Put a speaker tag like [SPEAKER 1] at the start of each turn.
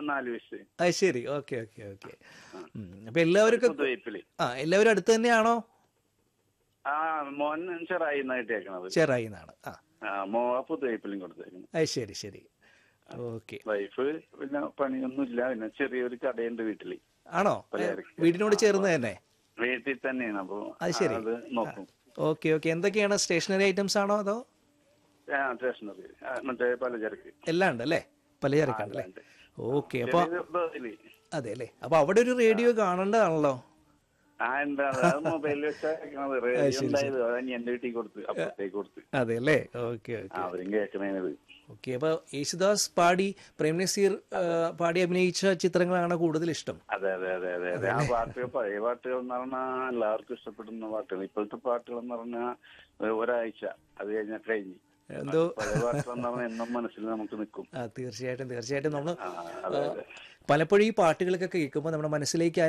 [SPEAKER 1] നാല് വയസ്സ്
[SPEAKER 2] അത് ശരി ഓക്കെ ഓക്കെ ഓക്കെ അപ്പൊ എല്ലാവർക്കും
[SPEAKER 1] പുതുവൈപ്പില്
[SPEAKER 2] ആ എല്ലാവരും അടുത്ത് തന്നെയാണോ
[SPEAKER 1] ആ മോൻ ചെറായി കിട്ടിയേക്കണത്
[SPEAKER 2] ചെറായി എന്നാണ് ആ
[SPEAKER 1] ആ മോ പുതുവൈപ്പിലും കൊടുത്തേക്കണം
[SPEAKER 2] അത് ശരി ശരി ഓക്കെ
[SPEAKER 1] വൈഫ് പിന്നെ പണിയൊന്നുമില്ല പിന്നെ ചെറിയൊരു കടയുണ്ട് വീട്ടില്
[SPEAKER 2] ആണോ
[SPEAKER 1] പലചരക്ക്.
[SPEAKER 2] വീടിനോട് ചേർന്ന് തന്നെ
[SPEAKER 1] വീട്ടിൽ തന്നെയാണ് അപ്പൊ
[SPEAKER 2] അത് ശരി.
[SPEAKER 1] അത് നോക്കും
[SPEAKER 2] ഓക്കെ ഓക്കെ എന്തൊക്കെയാണ് സ്റ്റേഷനറി ഐറ്റംസ് ആണോ അതോ
[SPEAKER 1] ആ സ്റ്റേഷനറി മറ്റേ പലചരക്ക്
[SPEAKER 2] എല്ലാം ഉണ്ട് അല്ലേ പലചരക്കുണ്ട് അല്ലേ
[SPEAKER 1] ഉണ്ട്.
[SPEAKER 2] ഓക്കെ അപ്പൊ
[SPEAKER 1] ചെറിയൊരു ബസ്സില്.
[SPEAKER 2] അതെ അല്ലേ അപ്പൊ അവിടെ ഒരു റേഡിയോ കാണേണ്ടതാണല്ലോ
[SPEAKER 1] ആ എന്താ അത് മൊബൈലിൽ വെച്ചാൽ റേഡിയോ ഉണ്ടായത് അത് ഞാൻ എന്റെ വീട്ടിൽ കൊടുത്ത് അപ്പുറത്തേക്ക് കൊടുത്ത്
[SPEAKER 2] അതെ അല്ലേ ഓക്കെ ഓക്കെ
[SPEAKER 1] ആ, അവരും കേൾക്കണേനത്
[SPEAKER 2] ഓക്കെ അപ്പൊ യേശുദാസ് പാടി പ്രേം നസീർ ആ, പാടി അഭിനയിച്ച ചിത്രങ്ങളാണ് കൂടുതൽ ഇഷ്ടം
[SPEAKER 1] അതെ അതെ അതെ അതെ അതെ ആ പാട്ടുകൾ പഴയ പാട്ടുകൾ എന്ന് പറഞ്ഞാൽ എല്ലാവർക്കും ഇഷ്ടപ്പെടുന്ന പാട്ടുകൾ ഇപ്പോഴത്തെ പാട്ടുകൾ എന്ന് പറഞ്ഞാൽ ഒരാഴ്ച അത് കഴിഞ്ഞാൽ കഴിഞ്ഞ്
[SPEAKER 2] എന്തോ
[SPEAKER 1] പഴയ പാട്ടുകൾ എന്ന് പറഞ്ഞാൽ എന്നും മനസ്സിൽ നമുക്ക് നിൽക്കും
[SPEAKER 2] ആ തീർച്ചയായിട്ടും തീർച്ചയായിട്ടും നമ്മൾ
[SPEAKER 1] ആ, അതെ അതെ
[SPEAKER 2] പലപ്പോഴും ഈ പാട്ടുകളൊക്കെ കേൾക്കുമ്പോൾ നമ്മുടെ മനസ്സിലേക്ക് ആ